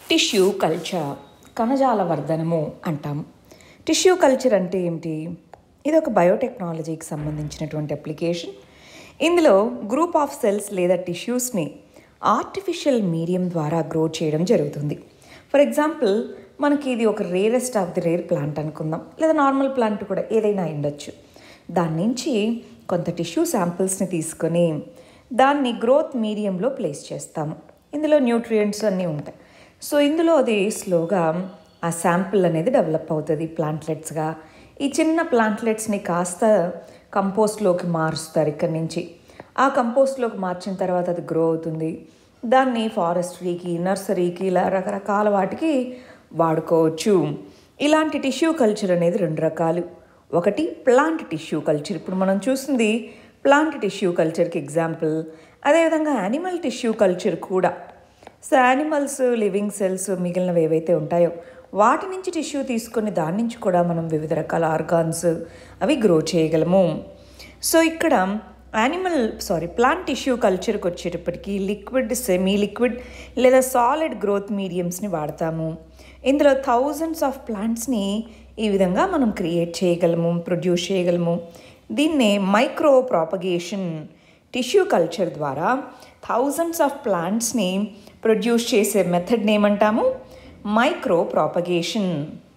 tissue culture కణజాల వర్ధనము అంటాము tissue culture అంటే ఏమిటి ఇది ఒక బయోటెక్నాలజీకి సంబంధించినటువంటి అప్లికేషన్ ఇందులో గ్రూప్ ఆఫ్ సెల్స్ లేదా టిష్యూస్ని ఆర్టిఫిషియల్ మీడియం ద్వారా గ్రో చేయడం జరుగుతుంది ఫర్ ఎగ్జాంపుల్ మనకి ఇది ఒక rarest of the rare plant అనుకుందాం లేదా నార్మల్ ప్లాంట్ కూడా ఏదైనా ఉండొచ్చు దాని నుంచి కొంత టిష్యూ శాంపిల్స్ని తీసుకొని దాన్ని గ్రోత్ మీడియంలో ప్లేస్ చేస్తాము ఇందులో న్యూట్రియంట్స్ అన్నీ ఉంటాయి సో ఇందులో అది స్లోగా ఆ శాంపిల్ అనేది డెవలప్ అవుతుంది ప్లాంట్లెట్స్గా ఈ చిన్న ప్లాంట్లెట్స్ని కాస్త కంపోస్ట్లోకి మారుస్తారు ఇక్కడి నుంచి ఆ కంపోస్ట్లోకి మార్చిన తర్వాత అది గ్రో అవుతుంది దాన్ని ఫారెస్ట్రీకి నర్సరీకి ఇలా రకరకాల వాటికి వాడుకోవచ్చు ఇలాంటి టిష్యూ కల్చర్ అనేది రెండు రకాలు ఒకటి ప్లాంట్ టిష్యూ కల్చర్ ఇప్పుడు మనం చూసింది ప్లాంట్ టిష్యూ కల్చర్కి ఎగ్జాంపుల్ అదేవిధంగా యానిమల్ టిష్యూ కల్చర్ కూడా సో యానిమల్స్ లివింగ్ సెల్స్ మిగిలినవి ఏవైతే ఉంటాయో వాటి నుంచి టిష్యూ తీసుకొని దాని నుంచి కూడా మనం వివిధ రకాల ఆర్గాన్స్ అవి గ్రో చేయగలము సో ఇక్కడ యానిమల్ సారీ ప్లాంట్ టిష్యూ కల్చర్కి వచ్చేటప్పటికి లిక్విడ్ సెమీ లిక్విడ్ లేదా సాలిడ్ గ్రోత్ మీడియంస్ని వాడతాము ఇందులో థౌజండ్స్ ఆఫ్ ప్లాంట్స్ని ఈ విధంగా మనం క్రియేట్ చేయగలము ప్రొడ్యూస్ చేయగలము దీన్నే మైక్రో ప్రాపగేషన్ టిష్యూ కల్చర్ ద్వారా థౌజండ్స్ ఆఫ్ ప్లాంట్స్ని ప్రొడ్యూస్ చేసే మెథడ్ని ఏమంటాము మైక్రో ప్రాపగేషన్